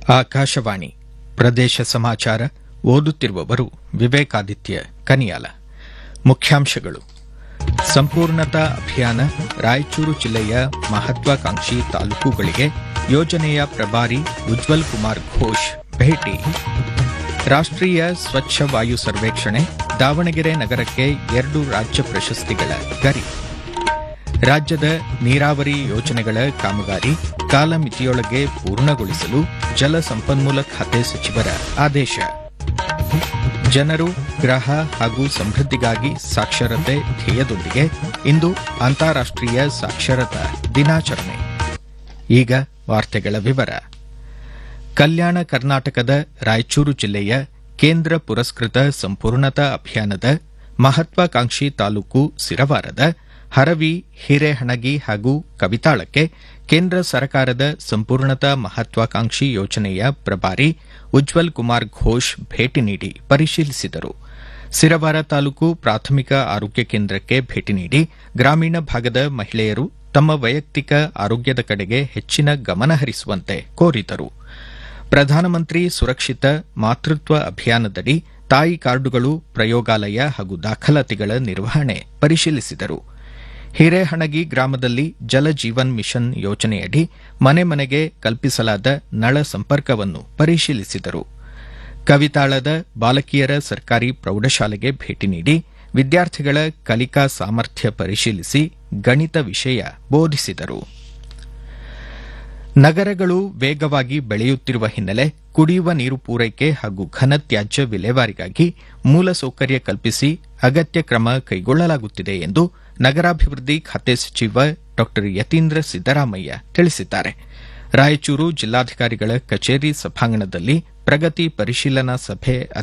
ಆಕಾಶವಾಣಿ ಪ್ರದೇಶ ಸಮಾಚಾರ ಓದುತ್ತಿರುವವರು ವಿವೇಕಾದಿತ್ಯ ಕನಿಯಾಲ ಮುಖ್ಯಾಂಶಗಳು ಸಂಪೂರ್ಣತಾ ಅಭಿಯಾನ ರಾಯಚೂರು ಜಿಲ್ಲೆಯ ಮಹತ್ವಾಕಾಂಕ್ಷಿ ತಾಲೂಕುಗಳಿಗೆ ಯೋಜನೆಯ ಪ್ರಭಾರಿ ಉಜ್ವಲ್ ಕುಮಾರ್ ಘೋಷ್ ಭೇಟಿ ರಾಷ್ಟ್ರೀಯ ಸ್ವಚ್ಛ ವಾಯು ಸರ್ವೇಕ್ಷಣೆ ದಾವಣಗೆರೆ ನಗರಕ್ಕೆ ಎರಡು ರಾಜ್ಯ ಪ್ರಶಸ್ತಿಗಳ ಗರಿ ರಾಜ್ಯದ ನೀರಾವರಿ ಯೋಜನೆಗಳ ಕಾಮಗಾರಿ ಕಾಲಮಿತಿಯೊಳಗೆ ಪೂರ್ಣಗೊಳಿಸಲು ಜಲ ಸಂಪನ್ಮೂಲ ಖಾತೆ ಸಚಿವರ ಆದೇಶ ಜನರು ಗ್ರಹ ಹಾಗೂ ಸಮೃದ್ಧಿಗಾಗಿ ಸಾಕ್ಷರತೆ ಧ್ಯೇಯದೊಂದಿಗೆ ಇಂದು ಅಂತಾರಾಷ್ಟ್ರೀಯ ಸಾಕ್ಷರತಾ ದಿನಾಚರಣೆ ಈಗ ವಾರ್ತೆಗಳ ವಿವರ ಕಲ್ಯಾಣ ಕರ್ನಾಟಕದ ರಾಯಚೂರು ಜಿಲ್ಲೆಯ ಕೇಂದ್ರ ಪುರಸ್ಕೃತ ಸಂಪೂರ್ಣತಾ ಅಭಿಯಾನದ ಮಹತ್ವಾಕಾಂಕ್ಷಿ ತಾಲೂಕು ಸಿರವಾರದ ಹರವಿ ಹಿರೇಹಣಗಿ ಹಾಗೂ ಕವಿತಾಳಕ್ಕೆ ಕೇಂದ್ರ ಸರ್ಕಾರದ ಸಂಪೂರ್ಣತಾ ಮಹತ್ವಾಕಾಂಕ್ಷಿ ಯೋಜನೆಯ ಪ್ರಭಾರಿ ಉಜ್ವಲ್ ಕುಮಾರ್ ಘೋಷ್ ಭೇಟಿ ನೀಡಿ ಪರಿಶೀಲಿಸಿದರು ಸಿರವಾರ ತಾಲೂಕು ಪ್ರಾಥಮಿಕ ಆರೋಗ್ಯ ಕೇಂದ್ರಕ್ಕೆ ಭೇಟಿ ನೀಡಿ ಗ್ರಾಮೀಣ ಭಾಗದ ಮಹಿಳೆಯರು ತಮ್ಮ ವೈಯಕ್ತಿಕ ಆರೋಗ್ಯದ ಕಡೆಗೆ ಹೆಚ್ಚಿನ ಗಮನ ಹರಿಸುವಂತೆ ಕೋರಿದರು ಪ್ರಧಾನಮಂತ್ರಿ ಸುರಕ್ಷಿತ ಮಾತೃತ್ವ ಅಭಿಯಾನದಡಿ ತಾಯಿ ಕಾರ್ಡುಗಳು ಪ್ರಯೋಗಾಲಯ ಹಾಗೂ ದಾಖಲಾತಿಗಳ ನಿರ್ವಹಣೆ ಪರಿಶೀಲಿಸಿದರು ಹಿರೇಹಣಗಿ ಗ್ರಾಮದಲ್ಲಿ ಜಲ ಜೀವನ್ ಮಿಷನ್ ಯೋಜನೆಯಡಿ ಮನೆ ಮನೆಗೆ ಕಲ್ಪಿಸಲಾದ ನಳ ಸಂಪರ್ಕವನ್ನು ಪರಿಶೀಲಿಸಿದರು ಕವಿತಾಳದ ಬಾಲಕಿಯರ ಸರ್ಕಾರಿ ಪ್ರೌಢಶಾಲೆಗೆ ಭೇಟಿ ನೀಡಿ ವಿದ್ಯಾರ್ಥಿಗಳ ಕಲಿಕಾ ಸಾಮರ್ಥ್ಯ ಪರಿಶೀಲಿಸಿ ಗಣಿತ ವಿಷಯ ಬೋಧಿಸಿದರು ನಗರಗಳು ವೇಗವಾಗಿ ಬೆಳೆಯುತ್ತಿರುವ ಹಿನ್ನೆಲೆ ಕುಡಿಯುವ ನೀರು ಪೂರೈಕೆ ಹಾಗೂ ಘನತ್ಯಾಜ್ಯ ವಿಲೇವಾರಿಗಾಗಿ ಮೂಲಸೌಕರ್ಯ ಕಲ್ಪಿಸಿ ಅಗತ್ಯ ಕ್ರಮ ಕೈಗೊಳ್ಳಲಾಗುತ್ತಿದೆ ಎಂದು ನಗರಾಭಿವೃದ್ಧಿ ಖಾತೆ ಸಚಿವ ಡಾ ಯತೀಂದ್ರ ಸಿದ್ದರಾಮಯ್ಯ ತಿಳಿಸಿದ್ದಾರೆ ರಾಯಚೂರು ಜಿಲ್ಲಾಧಿಕಾರಿಗಳ ಕಚೇರಿ ಸಭಾಂಗಣದಲ್ಲಿ ಪ್ರಗತಿ ಪರಿಶೀಲನಾ ಸಭೆ